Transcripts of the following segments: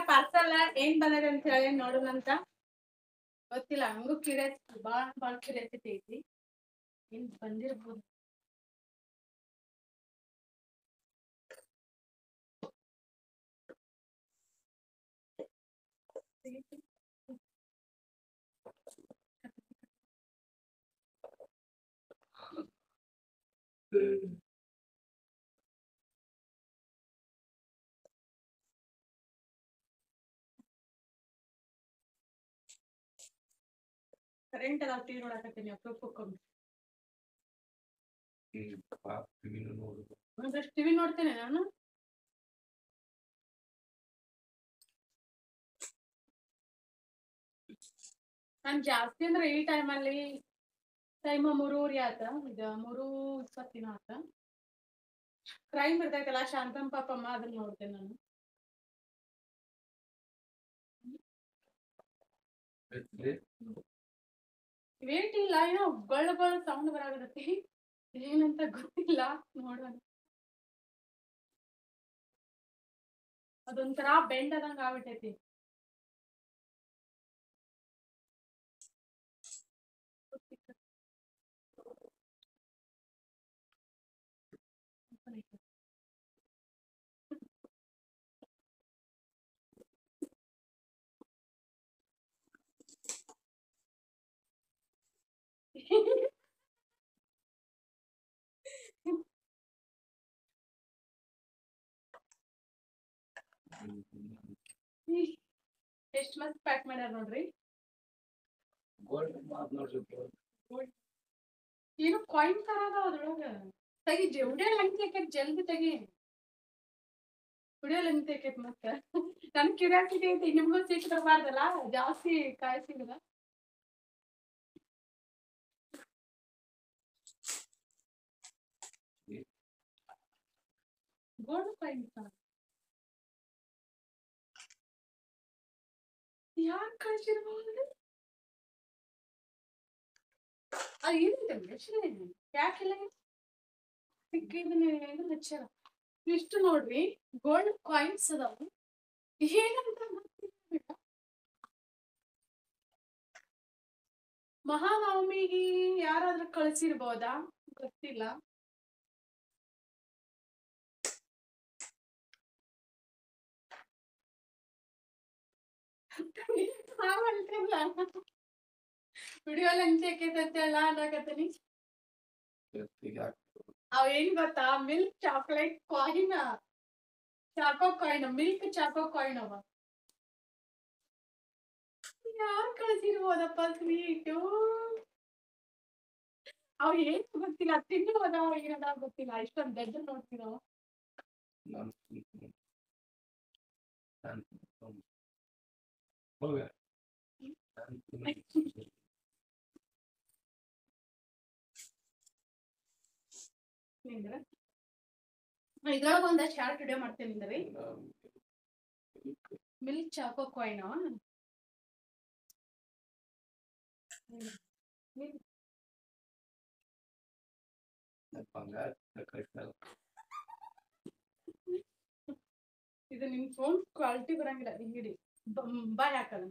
Parcel ಏನ್ ಬಂದದ ಅಂತ ಹೇಳಿ ನೋಡೋಣಂತ ಗೊತ್ತಿಲ್ಲ ಹಂಗೂ ಕ್ಯೂರಿಯಾಸಿಟಿ ಬಾಳ ಬಾಳ ಕ್ಯೂರಿಯಾಸಿಟಿ ಐತಿ ಏನ್ ಬಂದಿರ್ಬೋದು ಕರೆಂಟ್ ಅದಾವ ಟಿವಿ ನೋಡಕತ್ತೀನಿ ಅಪ್ರೂಪಕ್ಕೊಮ್ಮೆ ಒಂದಷ್ಟು ಟಿವಿ ನೋಡ್ತೇನೆ ನಾನು ನಾನ್ ಜಾಸ್ತಿ ಅಂದ್ರೆ ಈ ಟೈಮಲ್ಲಿ ಟೈಮ್ ಮೂರುವರೆ ಆತ ಈಗ ಮೂರು ಇಪ್ಪತ್ತಿನ ಆತ ಕ್ರೈಮ್ ಇರ್ತೈತಲ್ಲ ಶಾಂತಂ ಪಾಪಮ್ಮ ಅದನ್ನ ನೋಡ್ತೇನೆ ನಾನು ವೇಟ್ ಇಲ್ಲ ಏನೋ ಗೊಳ್ಳ ಗೊಳ್ಳ ಸೌಂಡ್ ಬರಾಗತ್ತೈತಿ ಏನಂತ ಗೊತ್ತಿಲ್ಲ ನೋಡೋಣ ಅದೊಂಥರ ಬೆಂಡ್ ಆದಂಗ ಆಗ್ಬಿಟ್ಟೈತಿ ಎಷ್ಟ್ ಮಸ್ತ್ ಪ್ಯಾಕ್ ಮಾಡ್ಯಾರ ನೋಡ್ರಿ ಏನು ಕಾಯಿನ್ ತರ ಅದಾವ ಅದ್ರೊಳಗ ತೆಗಿ ಜ- ಉಡಿಯೋ ಲಂಗಿ ಆಕೈತಿ ಜಲ್ದಿ ತೆಗಿ ಉಡಿಯೋ ಲಂಗಿ ಆಕೈತಿ ಮತ್ತ ನನ್ ಕ್ಯೂರಿಯಾಸಿಟಿ ಐತಿ ನಿಮ್ಗೂ ಸಿಟ್ ಬರಬಾರ್ದಲ್ಲ ಜಾಸ್ತಿ ಕಾಯಿಸಿದ ಗೋಲ್ಡ್ ಕಾಯಿನ್ ಯಾರ್ ಕಳ್ಸಿರ್ಬೋದು ಅದು ಏನಿದೆ ಮೆಷಿನ್ ಯಾಕಿಲ್ಲ ಇದನ್ನ ಹಚ್ಚಾರ ಇಷ್ಟು ನೋಡ್ರಿ ಗೋಲ್ಡ್ ಕಾಯಿನ್ಸ್ ಅದಾವು ಏನಂತ ಗೊತ್ತಿಲ್ಲ ಮಹಾನವಮಿಗೆ ಯಾರಾದ್ರೂ ಕಳ್ಸಿರ್ಬೋದಾ ಗೊತ್ತಿಲ್ಲ ವಿಡಿಯೋ ಲಂಚ್ ಹಾಕೈತಂತೆಲ್ಲ ಅನ್ನಕತ್ತೀನಿ ಅವ್ ಏನ್ ಗೊತ್ತಾ milk chocolate coin choco coin milk choco coin ಅವ ಯಾರ್ ಕಳ್ಸಿರ್ಬೋದಪ್ಪ ಸ್ವೀಟು ಅವ್ ಏನ್ ಗೊತ್ತಿಲ್ಲ ತಿಂದು ಅದಾವ ಏನದ ಗೊತ್ತಿಲ್ಲ ಇಷ್ಟೊಂದ್ ದೊಡ್ಡ ನೋಡ್ತೀವಿ ನಾವು ನಿಂದ್ರ ಇದ್ರೊಳಗ ಒಂದಷ್ಟು ಶಾರ್ಟ್ ವಿಡಿಯೋ ಮಾಡ್ತೇನೆ ನಿಂದ್ರಿ ಮಿಲ್ಕ್ ಚಾಕೋ ಕಾಯಿನ್ ಅವ ಇದು ನಿಮ್ ಫೋನ್ ಕ್ವಾಲಿಟಿ ಬರಂಗಿಲ್ಲ ಹಿಂಗಿಡಿ ಬಾಯ್ ಹಾಕಲ್ಲ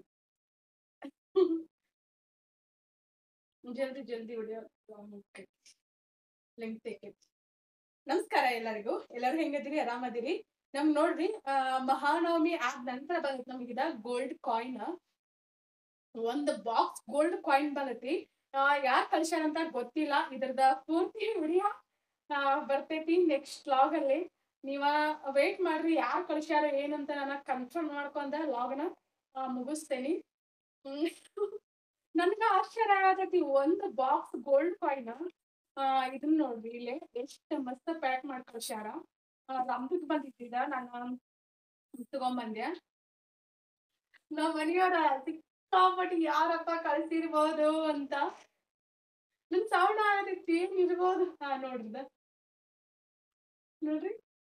ಜಲ್ದಿ ಜಲ್ದಿ ವಿಡಿಯೋ ಲಿಂಕ್ ತೆಗೆದು ನಮಸ್ಕಾರ ಎಲ್ಲರಿಗೂ ಎಲ್ಲರೂ ಹೆಂಗದಿರಿ ಆರಾಮದಿರಿ ನಮ್ ನೋಡ್ರಿ ಆ, ಮಹಾನವಮಿ ಆದ ನಂತರ ಬರುತ್ತೆ ನಮಗಿದ ಗೋಲ್ಡ್ ಕಾಯಿನ್ ಒಂದ್ ಬಾಕ್ಸ್ ಗೋಲ್ಡ್ ಕಾಯಿನ್ ಬರತ್ತಿ ಯಾರ್ ಕಳ್ಸ್ಯಾರ ಅಂತ ಗೊತ್ತಿಲ್ಲ ಇದ್ರದ ಪೂರ್ತಿ ವಿಡಿಯೋ ಬರ್ತೈತಿ ನೆಕ್ಸ್ಟ್ ಲಾಗ್ ಅಲ್ಲಿ ನೀವ ವೇಟ್ ಮಾಡ್ರಿ ಯಾರ್ ಕಳ್ಸ್ಯಾರ ಏನಂತ ನಾನು ಕನ್ಫರ್ಮ್ ಮಾಡ್ಕೊಂಡ ಲಾಗ್ನ ಮುಗಿಸ್ತೇನಿ ಹ್ಮ್. ನನ್ಗ ಆಶ್ಚರ್ಯ ಆಗತೈತಿ ಒಂದ್ ಬಾಕ್ಸ್ ಗೋಲ್ಡ್ ಕಾಯಿನ್ ಆ ಇದನ್ನ ನೋಡ್ರಿ ಇಲ್ಲಿ ಎಷ್ಟ್ ಮಸ್ತ್ ಪ್ಯಾಕ್ ಮಾಡಿ ಕಳ್ಸ್ಯಾರ ರಮ್ದಕ್ ಬಂದಿದ್ದ ನಾನು ತಗೊಂಬಂದೆ ನಾವ್ ಮನೆಯವರ ಸಿಕ್ಕಾಪಟ್ಟಿ ಯಾರಪ್ಪ ಕಳ್ಸಿರ್ಬೋದು ಅಂತ ನನ್ ಸೌಂಡ್ ಆಗತೈತಿ ಏನ್ ಇರ್ಬೋದು ಹಾ ನೋಡ್ರಿದ ನೋಡ್ರಿ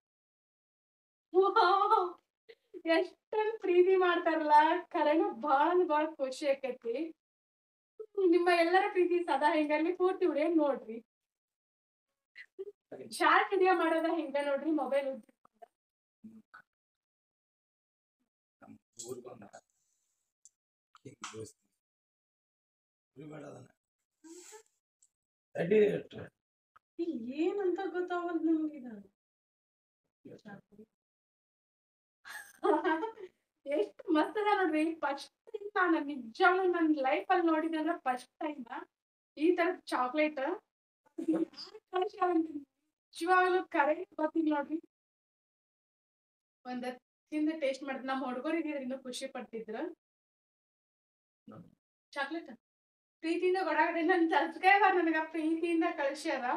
ವಾವ್! ಎಷ್ಟೊಂದ್ ಪ್ರೀತಿ ಮಾಡ್ತಾರಲ್ಲ ಕರೆನ ಬಾಳ ಬಾಳ ಖುಷಿ ಆಕೈತಿ ನಿಮ್ಮ ಎಲ್ಲರ ಪ್ರೀತಿ ಸದಾ ಹಿಂಗಲ್ಲಿ ಪೂರ್ತಿ ವಿಡಿಯೋ ನೋಡ್ರಿ ಶಾರ್ಟ್ ವಿಡಿಯೋ ಮಾಡೋದ ಹಿಂಗ ನೋಡ್ರಿ ಮೊಬೈಲ್ ಊರ್ ಬಂದ ಹಿಂಗ್ ದೋಸ್ತಿ ಬೇಡ ಅದನ್ನ ಅಡ್ಡಿ ಇಟ್ರೆ ಈಗ ಏನಂತ ಗೊತ್ತಾಗಲ್ಲ ನಮ್ಗೀಗ ಎಷ್ಟು ಮಸ್ತ್ ಅದ ನೋಡ್ರಿ ಫಸ್ಟ್ ಟೈಮ್ ನಾನು ನಿಜವಾಗ್ಲೂ ನನ್ನ ಲೈಫ್ ಅಲ್ಲಿ ನೋಡಿದೆ ಅಂದ್ರೆ ಫಸ್ಟ್ ಟೈಮ್ ಈ ತರ ಚಾಕ್ಲೇಟ್ ನಿಜವಾಗ್ಲೂ ಕರೆಕ್ಟ್ ಗೊತ್ತಿಲ್ಲ ನೋಡ್ರಿ ಒಂದ್ ತಿಂದ ಟೇಸ್ಟ್ ಮಾಡಿದ್ ನಮ್ಮ ಹುಡುಗರಿಗೆ ಇನ್ನೂ ಖುಷಿ ಪಡ್ತಿದ್ರು ಚಾಕ್ಲೇಟ್ ಪ್ರೀತಿಯಿಂದ ಕೊಡಾಕಡೆ ನನ್ನ ಸಬ್ಸ್ಕ್ರೈಬರ್ ನನಗ ಪ್ರೀತಿಯಿಂದ ಕಳಿಸ್ಯಾರ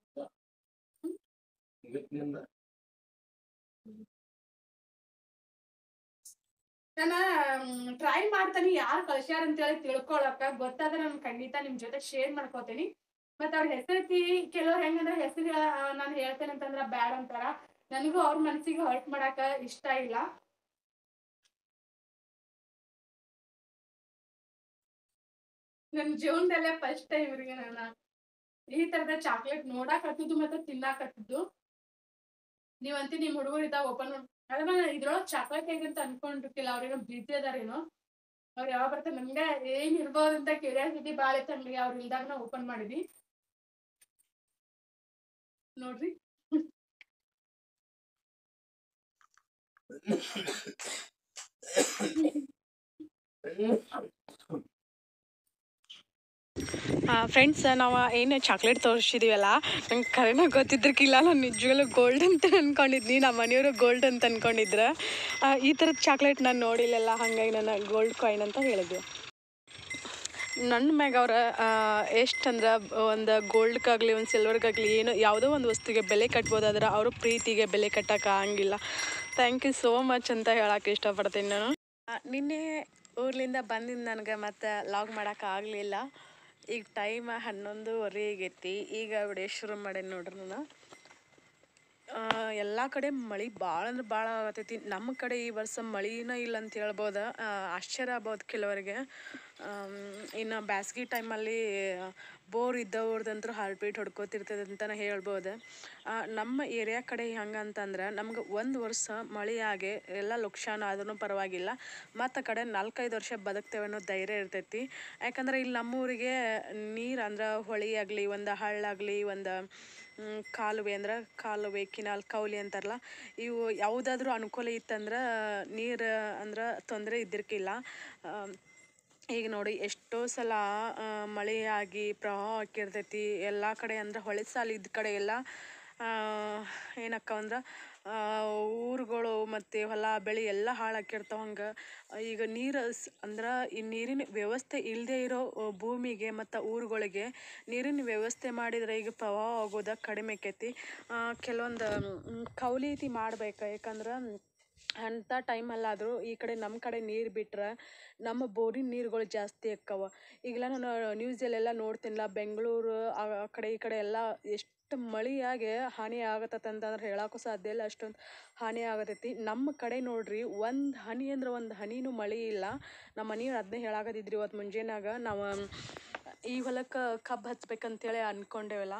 ಇವತ್ತಿನಿಂದ ನಾನ ಟ್ರೈ ಮಾಡ್ತಾನೆ ಯಾರು ಕಳ್ಸ್ಯಾರ ಅಂತ ಹೇಳಿ ತಿಳ್ಕೊಳಕ ಗೊತ್ತಾದ್ರೆ ನಾನು ಖಂಡಿತ ನಿಮ್ ಜೊತೆ ಶೇರ್ ಮಾಡ್ಕೋತೀನಿ ಮತ್ತ ಅವ್ರ ಹೆಸರು ಕೆಲವ್ರು ಹೆಂಗಂದ್ರೆ ಹೆಸರು ನಾನು ಹೇಳ್ತೇನೆ ಅಂತಂದ್ರ ಬ್ಯಾಡ್ ಅಂತಾರ ನನಗೂ ಅವ್ರ ಮನ್ಸಿಗೆ ಹರ್ಟ್ ಮಾಡಾಕ ಇಷ್ಟ ಇಲ್ಲ ನನ್ ಜೀವನದಲ್ಲೇ ಫಸ್ಟ್ ಟೈಮ್ ಇವ್ರಿಗೆ ನಾನು ಈ ತರದ ಚಾಕ್ಲೇಟ್ ನೋಡಾಕ್ ಹತ್ತಿದ್ದು ಮತ್ತೆ ತಿನ್ನಾಕ್ ಹತ್ತಿದ್ದು ನೀವಂತಿ ನಿಮ್ ಹುಡುಗರು ಇದ್ದಾಗ ಓಪನ್ ಅದ್ರ ಇದ್ರೊಳಗ್ ಚಾಕ್ಲೇಟ್ ಹೇಗೆ ಅಂತ ಅನ್ಕೊಂಡಿರ್ತಿಲ್ಲ ಅವ್ರಿಗೆ ಬಿಸಿ ಅದಾರೇನೋ ಅವ್ರು ಯಾವಾಗ ಬರ್ತಾರೆ ನಮ್ಗೆ ಏನ್ ಇರ್ಬೋದು ಅಂತ ಕ್ಯೂರಿಯಾಸಿಟಿ ಬಾಳ ಇತ್ತು ಹಂಗಾಗಿ ಅವ್ರು ಇಲ್ದಾಗ ನಾವು ಓಪನ್ ಮಾಡಿದ್ವಿ ನೋಡ್ರಿ ಫ್ರೆಂಡ್ಸ್ ನಾವು ಏನು ಚಾಕ್ಲೇಟ್ ತೋರಿಸಿದೀವಲ್ಲ ನಂಗೆ ಕರೆನ ಗೊತ್ತಿದ್ರಕ್ಕಿಲ್ಲ ನಾನು ನಿಜವಾಗ್ಲೂ ಗೋಲ್ಡ್ ಅಂತ ಅನ್ಕೊಂಡಿದ್ನಿ ನಮ್ಮ ಮನೆಯವರು ಗೋಲ್ಡ್ ಅಂತ ಅನ್ಕೊಂಡಿದ್ರು ಆ, ಈ ಥರದ ಚಾಕ್ಲೇಟ್ ನಾನು ನೋಡಿಲ್ಲಲ್ಲ ಹಾಗಾಗಿ ನಾನು ಗೋಲ್ಡ್ ಕಾಯಿನ್ ಅಂತ ಹೇಳಿದ್ದೆ ನನ್ನ ಮ್ಯಾಗ ಅವ್ರ ಎಷ್ಟಂದ್ರೆ ಒಂದು ಗೋಲ್ಡ್ಗಾಗಲಿ ಒಂದು ಸಿಲ್ವರ್ಗಾಗಲಿ ಏನು ಯಾವುದೋ ಒಂದು ವಸ್ತುಗೆ ಬೆಲೆ ಕಟ್ಬೋದಾದ್ರೆ ಅವರು ಪ್ರೀತಿಗೆ ಬೆಲೆ ಕಟ್ಟಕ್ಕೆ ಆಗಂಗಿಲ್ಲ ಥ್ಯಾಂಕ್ ಯು ಸೋ ಮಚ್ ಅಂತ ಹೇಳಕ್ಕೆ ಇಷ್ಟಪಡ್ತೀನಿ ನಾನು ಆ, ನಿನ್ನೆ ಊರ್ಲಿಂದ ಬಂದಿದ್ದು ನನಗೆ ಮತ್ತೆ ಲಾಗ್ ಮಾಡೋಕೆ ಆಗಲಿಲ್ಲ ಈಗ ಟೈಮ್ ಹನ್ನೊಂದುವರೆ ಆಗೈತಿ ಈಗ ವಿಡಿಯೋ ಶುರು ಮಾಡೇನಿ ನೋಡ್ರಿ ನಾನು ಎಲ್ಲ ಕಡೆ ಮಳೆ ಭಾಳ ಅಂದ್ರೆ ಭಾಳ ಆಗತೈತಿ ನಮ್ಮ ಕಡೆ ಈ ವರ್ಷ ಮಳಿನ ಇಲ್ಲ ಅಂತ ಹೇಳ್ಬೋದು ಆ, ಆಶ್ಚರ್ಯ ಆಗ್ಬೋದು ಕೆಲವರಿಗೆ ಆಮ್, ಇನ್ನು ಬ್ಯಾಸ್ಗೆ ಟೈಮಲ್ಲಿ ಬೋರ್ ಇದ್ದವ್ರದಂತೂ ಹಾರ್ಟ್ ಬೀಟ್ ಹೊಡ್ಕೋತಿರ್ತದೆ ಅಂತಲೇ ಹೇಳ್ಬೋದು ಆ, ನಮ್ಮ ಏರಿಯಾ ಕಡೆ ಹೆಂಗೆ ಅಂತಂದ್ರೆ ನಮ್ಗೆ ಒಂದು ವರ್ಷ ಮಳೆಯಾಗೆ ಎಲ್ಲ ಲುಕ್ಷಾನ ಆದ್ರೂ ಪರವಾಗಿಲ್ಲ ಮತ್ತು ಕಡೆ ನಾಲ್ಕೈದು ವರ್ಷ ಬದುಕ್ತೇವೆ ಅನ್ನೋ ಧೈರ್ಯ ಇರ್ತೈತಿ ಯಾಕಂದ್ರೆ ಇಲ್ಲಿ ನಮ್ಮೂರಿಗೆ ನೀರು ಅಂದ್ರೆ ಹೊಳೆ ಆಗಲಿ ಒಂದು ಹಳ್ಳಾಗಲಿ ಒಂದು ಮ್, ಕಾಲುವೆ ಅಂದ್ರೆ ಕಾಲುವೆ ಕಿನಾಲ್ ಕೌಲಿ ಅಂತಾರಲ್ಲ ಇವು ಯಾವುದಾದ್ರೂ ಅನುಕೂಲ ಇತ್ತಂದ್ರೆ ನೀರು ಅಂದ್ರೆ ತೊಂದರೆ ಇದ್ದಿರ್ಕಿಲ್ಲ ಆಮ್, ಈಗ ನೋಡಿ ಎಷ್ಟೋ ಸಲ ಆ, ಮಳೆಯಾಗಿ ಪ್ರವಾಹ ಹಾಕಿರ್ತೈತಿ ಎಲ್ಲ ಕಡೆ ಅಂದ್ರೆ ಹೊಳೆ ಸಾಲ ಇದ್ದ ಕಡೆ ಎಲ್ಲ ಏನಕ್ಕ ಅಂದ್ರೆ ಊರುಗಳು ಮತ್ತು ಹೊಲ ಬೆಳೆ ಎಲ್ಲ ಹಾಳಾಕಿರ್ತಾವ ಹಂಗೆ ಈಗ ನೀರು ಸ್ ಅಂದ್ರೆ ಈ ನೀರಿನ ವ್ಯವಸ್ಥೆ ಇಲ್ಲದೆ ಇರೋ ಆ, ಭೂಮಿಗೆ ಮತ್ತು ಊರುಗಳಿಗೆ ನೀರಿನ ವ್ಯವಸ್ಥೆ ಮಾಡಿದ್ರೆ ಈಗ ಪ್ರವಾಹ ಆಗೋದ ಕಡಿಮೆ ಆಕೈತಿ ಕೆಲವೊಂದು ಕೌಲಿ ರೀತಿ ಮಾಡ್ಬೇಕು ಯಾಕಂದ್ರೆ ಅಂಥ ಟೈಮಲ್ಲಾದರೂ ಈ ಕಡೆ ನಮ್ಮ ಕಡೆ ನೀರು ಬಿಟ್ರೆ ನಮ್ಮ ಬೋರಿನ ನೀರುಗಳು ಜಾಸ್ತಿ ಆಕ್ಕವ ಈಗೆಲ್ಲ ನಾನು ನ್ಯೂಸಲ್ಲೆಲ್ಲ ನೋಡ್ತೀನಲ್ಲ ಬೆಂಗಳೂರು ಆ ಆ ಕಡೆ ಈ ಕಡೆ ಎಲ್ಲ ಎಷ್ಟು ಮಳೆಯಾಗಿ ಹಾನಿ ಆಗತ್ತಂತ ಅಂತಂದ್ರೆ ಹೇಳಕ್ಕೂ ಸಾಧ್ಯ ಇಲ್ಲ ಅಷ್ಟೊಂದು ಹಾನಿ ಆಗತೈತಿ ನಮ್ಮ ಕಡೆ ನೋಡ್ರಿ ಒಂದು ಹನಿ ಅಂದ್ರೆ ಒಂದು ಹನಿನೂ ಮಳೆ ಇಲ್ಲ ನಮ್ಮ ಮನೆಯವ್ರು ಅದನ್ನೇ ಹೇಳಾಕತ್ತಿದ್ರಿ ಇವತ್ತು ಮುಂಜಾನಾಗ ನಾವು ಈ ಹೊಲಕ್ಕೆ ಕಬ್ಬು ಹಚ್ಬೇಕಂತೇಳಿ ಅಂದ್ಕೊಂಡೇವಲ್ಲ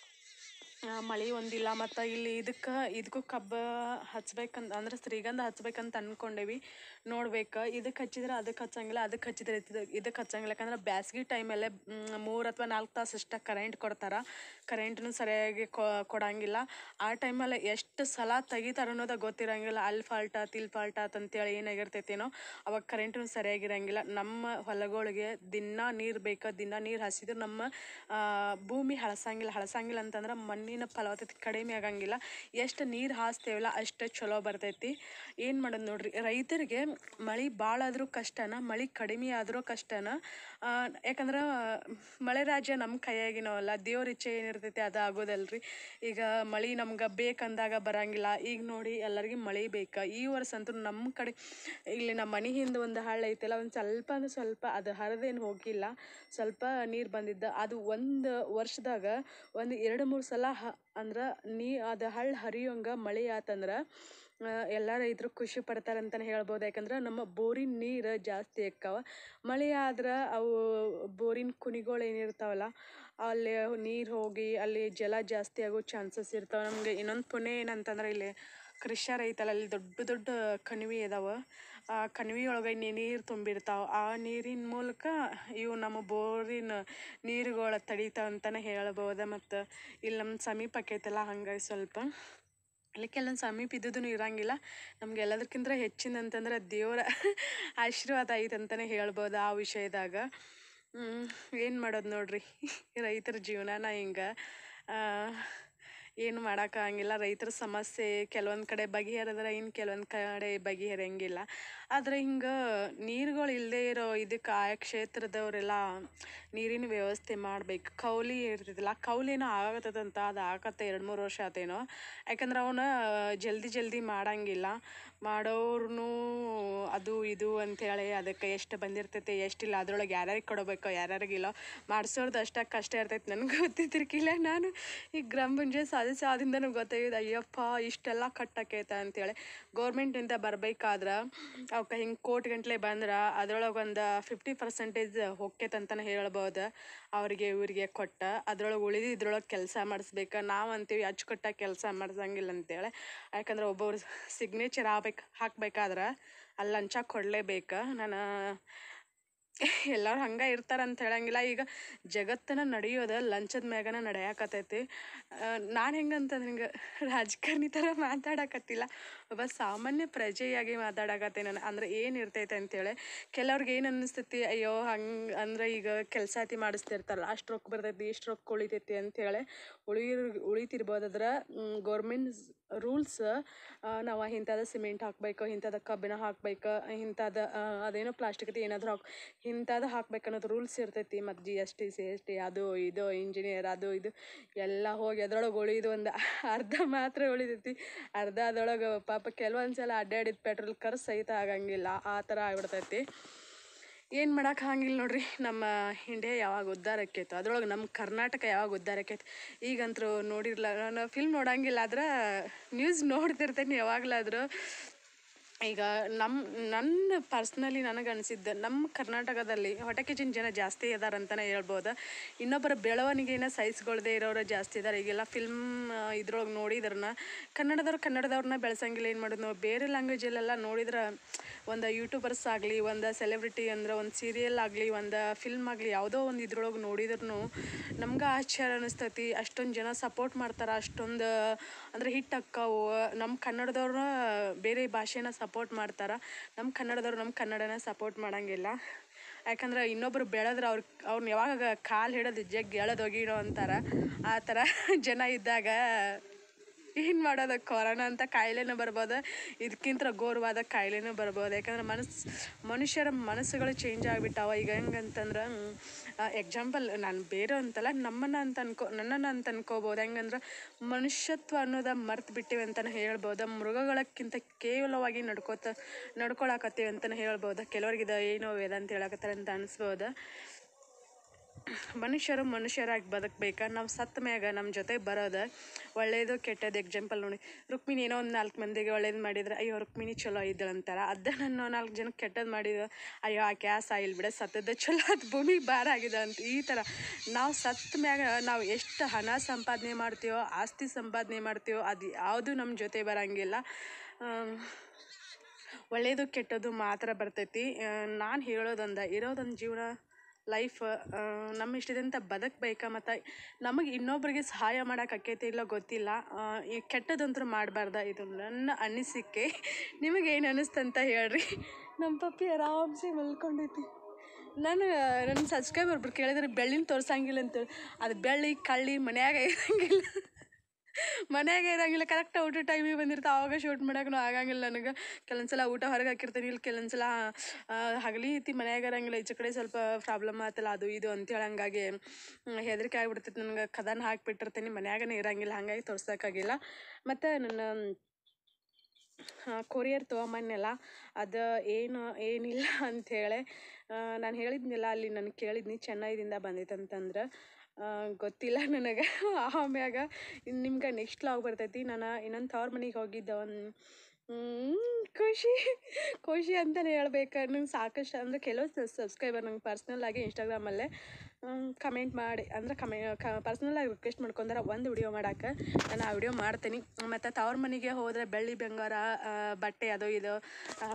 ಆ, ಮಳೆ ಒಂದಿಲ್ಲ ಮತ್ತು ಇಲ್ಲಿ ಇದಕ್ಕೆ ಇದಕ್ಕೂ ಕಬ್ಬು ಹಚ್ಬೇಕಂತ ಅಂದ್ರೆ ಶ್ರೀಗಂಧ ಹಚ್ಬೇಕಂತ ಅಂದ್ಕೊಂಡೇವಿ ನೋಡ್ಬೇಕು ಇದಕ್ಕೆ ಹಚ್ಚಿದ್ರೆ ಅದಕ್ಕೆ ಹಚ್ಚಂಗಿಲ್ಲ ಅದಕ್ಕೆ ಹಚ್ಚಿದ್ರೆ ಇದು ಇದಕ್ಕೆ ಹಚ್ಚಂಗಿಲ್ಲ ಯಾಕಂದ್ರೆ ಬ್ಯಾಸ್ಗೆ ಟೈಮಲ್ಲೇ ಮೂರು ಅಥವಾ ನಾಲ್ಕು ತಾಸು ಅಷ್ಟೇ ಕರೆಂಟ್ ಕೊಡ್ತಾರೆ ಕರೆಂಟ್ನು ಸರಿಯಾಗಿ ಕೊ- ಕೊಡಂಗಿಲ್ಲ ಆ ಟೈಮಲ್ಲಿ ಎಷ್ಟು ಸಲ ತೆಗಿತಾರೆ ಅನ್ನೋದು ಗೊತ್ತಿರಂಗಿಲ್ಲ ಅಲ್ಲಿ ಫಾಲ್ಟ್ ಆತು ಇಲ್ಲಿ ಫಾಲ್ಟ್ ಆತು ಅಂತೇಳಿ ಏನಾಗಿರ್ತೈತೇನೋ ಅವಾಗ ಕರೆಂಟ್ನು ಸರಿಯಾಗಿರಂಗಿಲ್ಲ ನಮ್ಮ ಹೊಲಗಳಿಗೆ ದಿನ ನೀರು ಬೇಕು ದಿನ ನೀರು ಹಸಿದ್ರೆ ನಮ್ಮ ಆ, ಭೂಮಿ ಹಳಸಂಗಿಲ್ಲ ಹಳಸಂಗಿಲ್ಲ ಅಂತಂದ್ರೆ ಮಣ್ಣಿನ ಫಲವತ್ತತೆ ಕಡಿಮೆ ಆಗಂಗಿಲ್ಲ ಎಷ್ಟು ನೀರು ಹಾಸ್ತೇವಲ್ಲ ಅಷ್ಟು ಚಲೋ ಬರ್ತೈತಿ ಏನು ಮಾಡೋದು ನೋಡ್ರಿ ರೈತರಿಗೆ ಮಳೆ ಭಾಳ ಆದರೂ ಕಷ್ಟನ ಮಳೆ ಕಡಿಮೆ ಆದರೂ ಕಷ್ಟನ ಆ, ಯಾಕಂದ್ರೆ ಮಳೆ ರಾಜ್ಯ ನಮ್ಮ ಕೈಯಾಗಿನವಲ್ಲ ದೇವ್ರ ಇಚ್ಛೆ ಏನಿರ್ತೈತಿ ಅದು ಆಗೋದಲ್ರಿ ಈಗ ಮಳೆ ನಮ್ಗೆ ಬೇಕಂದಾಗ ಬರಂಗಿಲ್ಲ ಈಗ ನೋಡಿ ಎಲ್ಲರಿಗೂ ಮಳೆ ಬೇಕು ಈ ವರ್ಷ ಅಂತೂ ನಮ್ಮ ಕಡೆ ಇಲ್ಲಿ ನಮ್ಮ ಮನೆ ಹಿಂದೆ ಒಂದು ಹಳ್ಳ ಐತಲ್ಲ ಒಂದು ಸ್ವಲ್ಪ ಅಂದ್ರೆ ಸ್ವಲ್ಪ ಅದು ಹರಿದೇನು ಹೋಗಿಲ್ಲ ಸ್ವಲ್ಪ ನೀರು ಬಂದಿದ್ದ ಅದು ಒಂದು ವರ್ಷದಾಗ ಒಂದು ಎರಡು ಮೂರು ಸಲ ಹ ಅಂದ್ರೆ ನೀ ಅದು ಹಳ್ಳ ಹರಿಯೋಂಗೆ ಮಳೆ ಆತಂದ್ರೆ ಎಲ್ಲ ರೈತರು ಖುಷಿ ಪಡ್ತಾರೆ ಅಂತಲೇ ಹೇಳ್ಬೋದು ಯಾಕಂದ್ರೆ ನಮ್ಮ ಬೋರಿನ ನೀರು ಜಾಸ್ತಿ ಆಕ್ಕವ ಮಳೆ ಆದ್ರೆ ಅವು ಬೋರಿನ ಕುಣಿಗಳು ಏನಿರ್ತಾವಲ್ಲ ಅಲ್ಲಿ ನೀರು ಹೋಗಿ ಅಲ್ಲಿ ಜಲ ಜಾಸ್ತಿ ಆಗೋ ಚಾನ್ಸಸ್ ಇರ್ತಾವೆ ನಮಗೆ ಇನ್ನೊಂದು ಪುಣ್ಯ ಏನಂತಂದ್ರೆ ಇಲ್ಲಿ ಕೃಷ್ಣರ ಐತಲ್ಲ ಅಲ್ಲಿ ದೊಡ್ಡ ದೊಡ್ಡ ಕಣಿವೆ ಇದಾವೆ ಆ ಕಣಿವೆ ಒಳಗೆ ನೀರು ತುಂಬಿರ್ತಾವೆ ಆ ನೀರಿನ ಮೂಲಕ ಇವು ನಮ್ಮ ಬೋರಿನ ನೀರುಗಳ ತಡೀತಾವ ಅಂತಲೇ ಹೇಳ್ಬೋದು ಮತ್ತು ಇಲ್ಲಿ ನಮ್ಮ ಸಮೀಪ ಆಕೈತಲ್ಲ ಹಂಗಾಗಿ ಸ್ವಲ್ಪ ಅಲ್ಲಿ ಕೆಲವೊಂದು ಸಮೀಪ ಇದ್ದುದೂ ಇರಂಗಿಲ್ಲ ನಮ್ಗೆ ಎಲ್ಲದಕ್ಕಿಂತ ಹೆಚ್ಚಿನ ಅಂತಂದ್ರೆ ದೇವರ ಆಶೀರ್ವಾದ ಐತೆ ಅಂತಲೇ ಹೇಳ್ಬೋದು ಆ ವಿಷಯದಾಗ ಏನು ಮಾಡೋದು ನೋಡ್ರಿ ರೈತರ ಜೀವನನ ಹಿಂಗೆ ಏನು ಮಾಡೋಕ್ಕಾಗಂಗಿಲ್ಲ ರೈತರ ಸಮಸ್ಯೆ ಕೆಲವೊಂದು ಕಡೆ ಬಗೆಹರಿದ್ರೆ ಇನ್ನು ಕೆಲವೊಂದು ಕಡೆ ಬಗೆಹರಿಯಂಗಿಲ್ಲ ಆದರೆ ಹಿಂಗೆ ನೀರುಗಳು ಇಲ್ಲದೆ ಇರೋ ಇದಕ್ಕೆ ಆಯಾ ಕ್ಷೇತ್ರದವರೆಲ್ಲ ನೀರಿನ ವ್ಯವಸ್ಥೆ ಮಾಡ್ಬೇಕು ಕೌಲಿ ಇರ್ತೈತಲ್ಲ ಕೌಲಿನೋ ಆಗತ್ತದಂತ ಅದು ಆಗತ್ತೆ ಎರಡು ಮೂರು ವರ್ಷ ಆತೇನೋ ಯಾಕಂದ್ರೆ ಅವನ್ನ ಜಲ್ದಿ ಜಲ್ದಿ ಮಾಡಂಗಿಲ್ಲ ಮಾಡೋರ್ನು ಅದು ಇದು ಅಂಥೇಳಿ ಅದಕ್ಕೆ ಎಷ್ಟು ಬಂದಿರ್ತೈತೆ ಎಷ್ಟಿಲ್ಲ ಅದ್ರೊಳಗೆ ಯಾರ್ಯಾರಿಗೆ ಕೊಡಬೇಕು ಯಾರ್ಯಾರಿಗಿಲ್ಲ ಮಾಡಿಸೋರ್ದು ಅಷ್ಟೇ ಕಷ್ಟ ಇರ್ತೈತೆ ನನಗೆ ಗೊತ್ತಿದ್ದಿರ್ಕಿಲ್ಲ ನಾನು ಈ ಗ್ರಾಮ ಪಂಚಾಯತ್ ಸದಸ್ಯ ಆದಿಂದನೂ ಗೊತ್ತಾಗಿದೆ ಅಯ್ಯಪ್ಪ ಇಷ್ಟೆಲ್ಲ ಕಟ್ಟಕೈತ ಅಂತೇಳಿ ಗೌರ್ಮೆಂಟಿಂದ ಬರ್ಬೇಕಾದ್ರೆ ಅವಕ್ಕೆ ಹಿಂಗೆ ಕೋಟಿ ಗಂಟ್ಲೆ ಬಂದ್ರೆ ಅದ್ರೊಳಗೆ ಒಂದು ಫಿಫ್ಟಿ ಪರ್ಸೆಂಟೇಜ್ ಹೊಕ್ಕೈತಂತಲೇ ಹೇಳ್ಬೋದು ಅವರಿಗೆ ಇವರಿಗೆ ಕೊಟ್ಟ ಅದ್ರೊಳಗೆ ಉಳಿದು ಇದ್ರೊಳಗೆ ಕೆಲಸ ಮಾಡಿಸ್ಬೇಕು ನಾವು ಅಂತೀವಿ ಅಚ್ಚುಕಟ್ಟಾಗಿ ಕೆಲಸ ಮಾಡ್ಸಂಗಿಲ್ಲ ಅಂತೇಳಿ ಯಾಕಂದ್ರೆ ಒಬ್ಬೊಬ್ರು ಸಿಗ್ನೇಚರ್ ಆಗ್ಬೇಕು ಹಾಕ್ಬೇಕಾದ್ರೆ ಅಲ್ಲಿ ಲಂಚ ಕೊಡಲೇಬೇಕು ನಾನು ಎಲ್ಲರೂ ಹಂಗೆ ಇರ್ತಾರೆ ಅಂತ ಹೇಳಂಗಿಲ್ಲ ಈಗ ಜಗತ್ತನ್ನ ನಡೆಯೋದು ಲಂಚದ ಮ್ಯಾಗನ ನಡೆಯಾಕತ್ತೈತಿ ನಾನು ಹೆಂಗಂತಂದ್ರೆ ಹಿಂಗೆ ರಾಜಕಾರಣಿ ಥರ ಮಾತಾಡಕತ್ತಿಲ್ಲ ಒಬ್ಬ ಸಾಮಾನ್ಯ ಪ್ರಜೆಯಾಗಿ ಮಾತಾಡಕತ್ತೆ ನಾನು ಅಂದ್ರೆ ಏನು ಇರ್ತೈತೆ ಅಂತೇಳಿ ಕೆಲವ್ರಿಗೆ ಏನು ಅನ್ನಿಸ್ತೈತಿ ಅಯ್ಯೋ ಹಂಗೆ ಅಂದ್ರೆ ಈಗ ಕೆಲಸ ಐತಿ ಮಾಡಿಸ್ತಿರ್ತಾರಲ್ಲ ಅಷ್ಟು ರೊಕ್ಕ ಬರ್ತೈತಿ ಇಷ್ಟು ರೊಕ್ಕ ಉಳಿತೈತಿ ಅಂತೇಳಿ ಉಳಿರ್ ಉಳಿತಿರ್ಬೋದಾದ್ರೆ ಗೌರ್ಮೆಂಟ್ ರೂಲ್ಸ್ ನಾವು ಇಂಥದ್ದು ಸಿಮೆಂಟ್ ಹಾಕ್ಬೇಕು ಇಂಥದ್ದು ಕಬ್ಬಿಣ ಹಾಕ್ಬೇಕು ಇಂಥದ್ದು ಅದೇನೋ ಪ್ಲಾಸ್ಟಿಕ್ ಐತಿ ಏನಾದರೂ ಹಾಕ್ ಇಂಥದ್ದು ಹಾಕ್ಬೇಕು ಅನ್ನೋದು ರೂಲ್ಸ್ ಇರ್ತೈತಿ ಮತ್ತು G S T C S T ಅದು ಇದು ಇಂಜಿನಿಯರ್ ಅದು ಇದು ಎಲ್ಲ ಹೋಗಿ ಅದ್ರೊಳಗೆ ಉಳಿದು ಒಂದು ಅರ್ಧ ಮಾತ್ರ ಉಳಿತೈತಿ ಅರ್ಧ ಅದ್ರೊಳಗೆ ಪಾಪ ಕೆಲವೊಂದು ಸಲ ಅಡ್ಡಾಡಿದ ಪೆಟ್ರೋಲ್ ಖರ್ಚು ಸಹಿತ ಆಗಂಗಿಲ್ಲ ಆ ಥರ ಆಗ್ಬಿಡ್ತೈತಿ ಏನು ಮಾಡಕ್ಕೆ ಆಗಂಗಿಲ್ಲ ನೋಡ್ರಿ ನಮ್ಮ ಇಂಡಿಯಾ ಯಾವಾಗ ಉದ್ಧಾರ ಆಕೈತೋ ಅದ್ರೊಳಗೆ ನಮ್ಮ ಕರ್ನಾಟಕ ಯಾವಾಗ ಉದ್ಧಾರ ಆಕೈತೆ ಈಗಂತೂ ನೋಡಿರಲ್ಲ ನಾನು ಫಿಲ್ಮ್ ನೋಡಂಗಿಲ್ಲ ಆದ್ರೆ ನ್ಯೂಸ್ ನೋಡ್ತಿರ್ತೇನೆ ಯಾವಾಗಲಾದರೂ ಈಗ ನಮ್ಮ ನನ್ನ ಪರ್ಸ್ನಲಿ ನನಗೆ ಅನಿಸಿದ್ದು ನಮ್ಮ ಕರ್ನಾಟಕದಲ್ಲಿ ಹೊಟ್ಟೆಕಿಚ್ಚಿನ ಜನ ಜಾಸ್ತಿ ಇದಾರೆ ಅಂತಲೇ ಹೇಳ್ಬೋದು ಇನ್ನೊಬ್ಬರ ಬೆಳವಣಿಗೆನ ಸಹಿಸ್ಕೊಳ್ದೇ ಇರೋರು ಜಾಸ್ತಿ ಇದ್ದಾರೆ ಈಗೆಲ್ಲ ಫಿಲ್ಮ್ ಇದ್ರೊಳಗೆ ನೋಡಿದ್ರನ್ನ ಕನ್ನಡದವ್ರು ಕನ್ನಡದವ್ರನ್ನ ಬೆಳೆಸಂಗಿಲ್ಲ ಏನು ಮಾಡೋದು ನಾವು ಬೇರೆ ಲ್ಯಾಂಗ್ವೇಜಲ್ಲೆಲ್ಲ ನೋಡಿದ್ರೆ ಒಂದು ಯೂಟ್ಯೂಬರ್ಸ್ ಆಗಲಿ ಒಂದು ಸೆಲೆಬ್ರಿಟಿ ಅಂದ್ರೆ ಒಂದು ಸೀರಿಯಲ್ ಆಗಲಿ ಒಂದು ಫಿಲ್ಮ್ ಆಗಲಿ ಯಾವುದೋ ಒಂದು ಇದ್ರೊಳಗೆ ನೋಡಿದ್ರು ನಮ್ಗೆ ಆಶ್ಚರ್ಯ ಅನಿಸ್ತೈತಿ ಅಷ್ಟೊಂದು ಜನ ಸಪೋರ್ಟ್ ಮಾಡ್ತಾರೆ ಅಷ್ಟೊಂದು ಅಂದರೆ ಹಿಟ್ ಅಕ್ಕಾವು ನಮ್ಮ ಕನ್ನಡದವ್ರನ್ನ ಬೇರೆ ಭಾಷೆನ ಸಪೋರ್ಟ್ ಮಾಡ್ತಾರೆ ನಮ್ಮ ಕನ್ನಡದವ್ರು ನಮ್ಮ ಕನ್ನಡನ ಸಪೋರ್ಟ್ ಮಾಡಂಗಿಲ್ಲ ಯಾಕಂದ್ರೆ ಇನ್ನೊಬ್ರು ಬೆಳೆದ್ರೆ ಅವ್ರು ಅವ್ರನ್ನ ಯಾವಾಗ ಕಾಲು ಹಿಡಿದು ಜಗ್ ಎಳೆದು ಒಗಿಡೋ ಅಂತಾರೆ ಆ ಥರ ಜನ ಇದ್ದಾಗ ಏನು ಮಾಡೋದು ಕೊರೋನಾ ಅಂತ ಕಾಯಿಲೆನೂ ಬರ್ಬೋದು ಇದಕ್ಕಿಂತ ಘೋರವಾದ ಕಾಯಿಲೆನೂ ಬರ್ಬೋದು ಯಾಕಂದ್ರೆ ಮನಸ್ಸು ಮನುಷ್ಯರ ಮನಸ್ಸುಗಳು ಚೇಂಜ್ ಆಗಿಬಿಟ್ಟಾವ ಈಗ ಹೆಂಗಂತಂದ್ರೆ ಎಕ್ಸಾಂಪಲ್ ನಾನು ಬೇರೆ ಅಂತಲ್ಲ ನಮ್ಮನ್ನು ಅಂತ ಅನ್ಕೋ ನನ್ನನ್ನು ಅಂತ ಅನ್ಕೋಬೋದು ಹೆಂಗಂದ್ರೆ ಮನುಷ್ಯತ್ವ ಅನ್ನೋದ ಮರ್ತು ಬಿಟ್ಟಿವಿ ಅಂತಲೇ ಹೇಳ್ಬೋದು ಮೃಗಗಳಕ್ಕಿಂತ ಕೇವಲವಾಗಿ ನಡ್ಕೋತ ನಡ್ಕೊಳಕತ್ತೀವಿ ಅಂತಲೇ ಹೇಳ್ಬೋದು ಕೆಲವ್ರಿಗೆ ಇದು ಏನೋ ವೇದಾಂತ ಹೇಳಕತ್ತಾರೆ ಅಂತ ಅನಿಸ್ಬೋದು ಮನುಷ್ಯರು ಮನುಷ್ಯರಾಗಿ ಬದುಕಬೇಕಾ ನಾವು ಸತ್ತ ಮ್ಯಾಗ ನಮ್ಮ ಜೊತೆ ಬರೋದು ಒಳ್ಳೇದು ಕೆಟ್ಟದ್ದು ಎಕ್ಸಾಂಪಲ್ ನೋಡಿ ರುಕ್ಮಿಣಿ ಏನೋ ಒಂದು ನಾಲ್ಕು ಮಂದಿಗೆ ಒಳ್ಳೇದು ಮಾಡಿದ್ರೆ ಅಯ್ಯೋ ರುಕ್ಮಿಣಿ ಚಲೋ ಇದ್ದಳು ಅಂತಾರೆ ಅದ ನಾನು ನಾಲ್ಕು ಜನಕ್ಕೆ ಕೆಟ್ಟದ್ದು ಮಾಡಿದ ಅಯ್ಯೋ ಆ ಕ್ಯಾಸ್ ಆಯಿಲ್ ಬಿಡ ಸತ್ತದ ಚಲೋ ಅದು ಭೂಮಿಗೆ ಭಾರ ಆಗಿದೆ ಅಂತ ಈ ಥರ ನಾವು ಸತ್ತ ಮ್ಯಾಗ ನಾವು ಎಷ್ಟು ಹಣ ಸಂಪಾದನೆ ಮಾಡ್ತೀವೋ ಆಸ್ತಿ ಸಂಪಾದನೆ ಮಾಡ್ತೀವೋ ಅದು ಯಾವುದು ನಮ್ಮ ಜೊತೆ ಬರೋಂಗಿಲ್ಲ ಒಳ್ಳೆಯದು ಕೆಟ್ಟದ್ದು ಮಾತ್ರ ಬರ್ತೈತಿ ನಾನು ಹೇಳೋದೊಂದು ಇರೋದೊಂದು ಜೀವನ ಲೈಫ್ ನಮ್ಮ ಇಷ್ಟದಂತ ಬದುಕಬೇಕಾ ಮತ್ತು ನಮಗೆ ಇನ್ನೊಬ್ರಿಗೆ ಸಹಾಯ ಮಾಡೋಕೆ ಆಕೈತಿ ಇಲ್ಲ ಗೊತ್ತಿಲ್ಲ ಆ, ಈ ಕೆಟ್ಟದಂತೂ ಮಾಡಬಾರ್ದ ಇದು ನನ್ನ ಅನಿಸಿಕೆ ನಿಮಗೇನು ಅನ್ನಿಸ್ತಂತ ಹೇಳ್ರಿ ನಮ್ಮ ಪಪ್ಪಿ ಆರಾಮ್ಸೆ ಮಲ್ಕೊಂಡೈತಿ ನಾನು ನನ್ನ ಸಬ್ಸ್ಕ್ರೈಬರ್ ಒಬ್ರು ಕೇಳಿದ್ರೆ ಬೆಳ್ಳಿನ ತೋರ್ಸಂಗಿಲ್ಲ ಅಂತೇಳಿ ಅದು ಬೆಳ್ಳಿ ಕಳ್ಳಿ ಮನ್ಯಾಗ ಇರಂಗಿಲ್ಲ ಮನ್ಯಾಗ ಇರಂಗಿಲ್ಲ ಕರೆಕ್ಟ್ ಊಟ ಟೈಮಿಗೆ ಬಂದಿರ್ತಾವೆ ಆವಾಗ ಶೂಟ್ ಮಾಡೋಕೆ ಆಗಂಗಿಲ್ಲ ನನಗೆ ಕೆಲವೊಂದ್ಸಲ ಊಟ ಹೊರಗೆ ಹಾಕಿರ್ತೀನಿ ಇಲ್ಲಿ ಕೆಲವೊಂದ್ಸಲ ಆ, ಹಗಲಿ ಐತಿ ಮನ್ಯಾಗ ಇರಂಗಿಲ್ಲ ಈಚೆ ಕಡೆ ಸ್ವಲ್ಪ ಪ್ರಾಬ್ಲಮ್ ಆತಲ್ಲ ಅದು ಇದು ಅಂತೇಳಿ ಹಂಗಾಗಿ ಹ್ಮ್, ಹೆದರಿಕೆ ಆಗ್ಬಿಡ್ತೈತಿ ನನಗೆ ಕದನ ಹಾಕಿಬಿಟ್ಟಿರ್ತೀನಿ ಮನ್ಯಾಗನೇ ಇರಂಗಿಲ್ಲ ಹಾಗಾಗಿ ತೋರ್ಸೋಕ್ಕಾಗಿಲ್ಲ ಮತ್ತು ನನ್ನ ಕೊರಿಯರ್ ತೊಗೊಂಬನ್ನಲ್ಲ ಅದು ಏನು ಏನಿಲ್ಲ ಅಂಥೇಳಿ ನಾನು ಹೇಳಿದ್ನಿಲ್ಲ ಅಲ್ಲಿ ನನಗೆ ಕೇಳಿದ್ನಿ ಚೆನ್ನೈದಿಂದ ಬಂದೈತಂತಂದ್ರೆ ಆ, ಗೊತ್ತಿಲ್ಲ ನನಗೆ ಆಮ್ಯಾಗ ನಿಮ್ಗೆ ನೆಕ್ಸ್ಟ್ ಲಾಗ್ ಬರ್ತೈತಿ ನಾನು ಇನ್ನೊಂದು ತವ್ರ ಮನೆಗೆ ಹೋಗಿದ್ದೆ ಒಂದು ಹ್ಮ್, ಖುಷಿ ಖುಷಿ ಅಂತಲೇ ಹೇಳ್ಬೇಕು ನಂಗೆ ಸಾಕಷ್ಟು ಅಂದರೆ ಕೆಲವು ಸಬ್ಸ್ಕ್ರೈಬರ್ ನಂಗೆ ಪರ್ಸ್ನಲ್ ಆಗಿ ಇನ್ಸ್ಟಾಗ್ರಾಮಲ್ಲೇ ಕಮೆಂಟ್ ಮಾಡಿ ಅಂದರೆ ಕಮೆ ಕ ಪರ್ಸ್ನಲ್ ಆಗಿ ರಿಕ್ವೆಸ್ಟ್ ಮಾಡ್ಕೊಂಡಾರ ಒಂದು ವಿಡಿಯೋ ಮಾಡಕ್ಕೆ ನಾನು ಆ ವಿಡಿಯೋ ಮಾಡ್ತೀನಿ ಮತ್ತು ತವ್ರ ಮನೆಗೆ ಹೋದರೆ ಬೆಳ್ಳಿ ಬಂಗಾರ ಆ, ಬಟ್ಟೆ ಅದು ಇದು ಆ,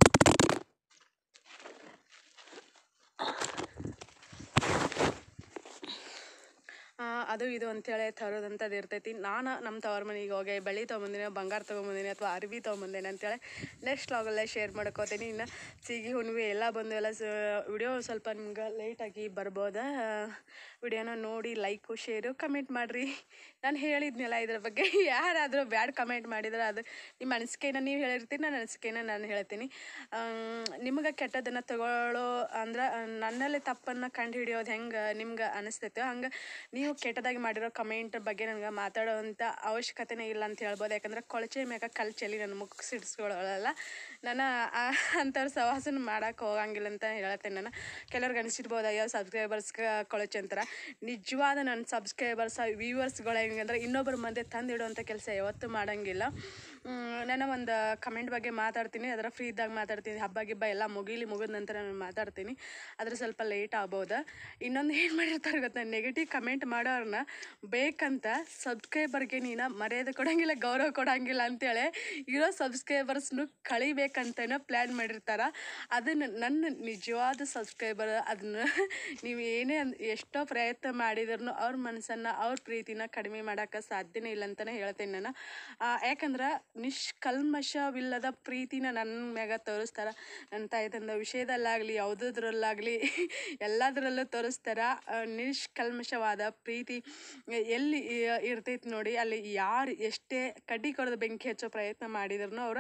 ಆ, ಅದು ಇದು ಅಂತೇಳಿ ತರೋದಂಥದ್ದು ಇರ್ತೈತಿ ನಾನು ನಮ್ಮ ತವ್ರ ಮನೆಗೆ ಹೋಗಿ ಬೆಳ್ಳಿ ತೊಗೊಂಬಂದಿನಿ ಬಂಗಾರ ತೊಗೊಂಬಂದಿನಿ ಅಥವಾ ಅರ್ಬಿ ತೊಗೊಂಬಂದಿನಿ ಅಂತೇಳಿ ನೆಕ್ಸ್ಟ್ ಲಾಗಲ್ಲೇ ಶೇರ್ ಮಾಡ್ಕೋತೀನಿ ಇನ್ನು ಸಿಗಿ ಹುಣ್ಣಿಮೆ ಎಲ್ಲ ಬಂದು ಎಲ್ಲ ಸ ವಿಡಿಯೋ ಸ್ವಲ್ಪ ನಿಮ್ಗೆ ಲೇಟಾಗಿ ಬರ್ಬೋದ ವಿಡಿಯೋನ ನೋಡಿ ಲೈಕು ಶೇರು ಕಮೆಂಟ್ ಮಾಡಿರಿ ನಾನು ಹೇಳಿದ್ನಲ್ಲ ಇದ್ರ ಬಗ್ಗೆ ಯಾರಾದರೂ ಬ್ಯಾಡ್ ಕಮೆಂಟ್ ಮಾಡಿದ್ರೆ ಅದು ನಿಮ್ಮ ಅನಿಸಿಕೆನ ನೀವು ಹೇಳಿರ್ತೀರಿ ನನ್ನ ಅನಿಸಿಕೆನ ನಾನು ಹೇಳ್ತೀನಿ ನಿಮ್ಗೆ ಕೆಟ್ಟದನ್ನು ತಗೊಳ್ಳೋ ಅಂದ್ರೆ ನನ್ನಲ್ಲಿ ತಪ್ಪನ್ನು ಕಂಡು ಹಿಡಿಯೋದು ಹೆಂಗೆ ನಿಮ್ಗೆ ಅನಿಸ್ತೈತೆ ಹಂಗೆ ನೀವು ಕೆಟ್ಟದಾಗಿ ಮಾಡಿರೋ ಕಮೆಂಟ್ ಬಗ್ಗೆ ನನಗೆ ಮಾತಾಡೋವಂಥ ಅವಶ್ಯಕತೆನೇ ಇಲ್ಲ ಅಂತ ಹೇಳ್ಬೋದು ಯಾಕಂದ್ರೆ ಕೊಳಚೆ ಮ್ಯಾಗ ಕಲ್ ಚೆಲ್ಲಿ ನನ್ನ ಮುಖ ಸಿಡಿಸ್ಕೊಳ್ಳಲ್ಲ ನಾನು ಆ- ಅಂಥವ್ರ ಸವಾಸನ ಮಾಡೋಕೆ ಹೋಗಂಗಿಲ್ಲ ಅಂತ ಹೇಳ್ತೇನೆ ನಾನು ಕೆಲವ್ರಿಗೆ ಅನಿಸಿರ್ಬೋದು ಅಯ್ಯೋ ಸಬ್ಸ್ಕ್ರೈಬರ್ಸ್ಗೆ ಕೊಳಚೆ ಅಂತಾರೆ ನಿಜವಾದ ನನ್ನ ಸಬ್ಸ್ಕ್ರೈಬರ್ಸ್ ವ್ಯೂವರ್ಸ್ಗಳು ಹೆಂಗಂದ್ರೆ ಇನ್ನೊಬ್ಬರ ಮಧ್ಯೆ ತಂದಿಡುವಂಥ ಕೆಲಸ ಯಾವತ್ತೂ ಮಾಡೋಂಗಿಲ್ಲ ನಾನು ಒಂದು ಕಮೆಂಟ್ ಬಗ್ಗೆ ಮಾತಾಡ್ತೀನಿ ಅದರ ಫ್ರೀ ಇದ್ದಾಗ ಮಾತಾಡ್ತೀನಿ ಹಬ್ಬ ಗಿಬ್ಬ ಎಲ್ಲ ಮುಗೀಲಿ ಮುಗಿದ ನಂತರ ನಾನು ಮಾತಾಡ್ತೀನಿ ಆದರೆ ಸ್ವಲ್ಪ ಲೇಟ್ ಆಗ್ಬೋದು ಇನ್ನೊಂದು ಏನು ಮಾಡಿರ್ತಾರೆ ಗೊತ್ತಾ ನೆಗೆಟಿವ್ ಕಮೆಂಟ್ ಮಾಡೋರನ್ನ ಬೇಕಂತ ಸಬ್ಸ್ಕ್ರೈಬರ್ಗೆ ನೀನು ಮರ್ಯಾದೆ ಕೊಡೋಂಗಿಲ್ಲ ಗೌರವ ಕೊಡೋಂಗಿಲ್ಲ ಅಂತೇಳಿ ಇರೋ ಸಬ್ಸ್ಕ್ರೈಬರ್ಸ್ನು ಕಳಿಬೇಕಂತನೋ ಪ್ಲ್ಯಾನ್ ಮಾಡಿರ್ತಾರೆ ಅದನ್ನು ನನ್ನ ನಿಜವಾದ ಸಬ್ಸ್ಕ್ರೈಬರ್ ಅದನ್ನ ನೀವು ಏನೇ ಅಂದ್ ಎಷ್ಟೋ ಪ್ರಯತ್ನ ಮಾಡಿದ್ರು ಅವ್ರ ಮನಸ್ಸನ್ನು ಅವ್ರ ಪ್ರೀತಿನ ಕಡಿಮೆ ಮಾಡೋಕ್ಕೆ ಸಾಧ್ಯನೇ ಇಲ್ಲ ಅಂತಲೇ ಹೇಳ್ತೇನೆ ನಾನು ಆ, ಯಾಕಂದ್ರೆ ನಿಷ್ಕಲ್ಮಶವಿಲ್ಲದ ಪ್ರೀತಿನ ನನ್ನ ಮ್ಯಾಗ ತೋರಿಸ್ತಾರೆ ನನ್ನ ತಾಯಿ ತಂದ ವಿಷಯದಲ್ಲಾಗಲಿ ಯಾವುದ್ರಲ್ಲಾಗಲಿ ಎಲ್ಲದರಲ್ಲೂ ತೋರಿಸ್ತಾರೆ ಆ, ನಿಷ್ಕಲ್ಮಶವಾದ ಪ್ರೀತಿ ಎಲ್ಲಿ ಇ- ಇರ್ತೈತಿ ನೋಡಿ ಅಲ್ಲಿ ಯಾರು ಎಷ್ಟೇ ಕಡ್ಡಿ ಕೊಡದ ಬೆಂಕಿ ಹಚ್ಚೋ ಪ್ರಯತ್ನ ಮಾಡಿದ್ರು ಅವ್ರ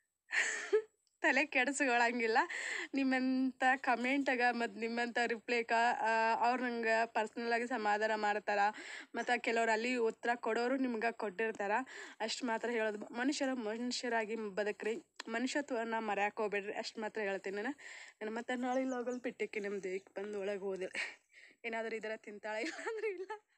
ತಲೆ ಕೆಡಿಸ್ಕೊಳಂಗಿಲ್ಲ ನಿಮ್ಮಂಥ ಕಮೆಂಟಾಗ ಮತ್ತು ನಿಮ್ಮಂಥ ರಿಪ್ಲೈಕ ಅವ್ರು ನಂಗೆ ಪರ್ಸ್ನಲಾಗಿ ಸಮಾಧಾನ ಮಾಡ್ತಾರೆ ಮತ್ತು ಕೆಲವ್ರು ಅಲ್ಲಿ ಉತ್ತರ ಕೊಡೋರು ನಿಮ್ಗೆ ಕೊಟ್ಟಿರ್ತಾರೆ ಅಷ್ಟು ಮಾತ್ರ ಹೇಳೋದು ಮನುಷ್ಯರ ಮನುಷ್ಯರಾಗಿ ಬದುಕ್ರಿ ಮನುಷ್ಯತ್ವನ ಮರ್ಯಾಕೆ ಹೋಗ್ಬೇಡ್ರಿ ಅಷ್ಟು ಮಾತ್ರ ಹೇಳ್ತೀನಿ ನಾನು ನಾನು ಮತ್ತೆ ನಾಳೆ ಲೋಗಲ್ ಬಿಟ್ಟಿಕ್ಕೆ ನಿಮ್ಮ ದೇಹಕ್ಕೆ ಬಂದು ಒಳಗೆ ಹೋದೆ ಏನಾದರೂ ಇದರ ತಿಂತಾಳೆ ಇಲ್ಲ ಅಂದ್ರೆ ಇಲ್ಲ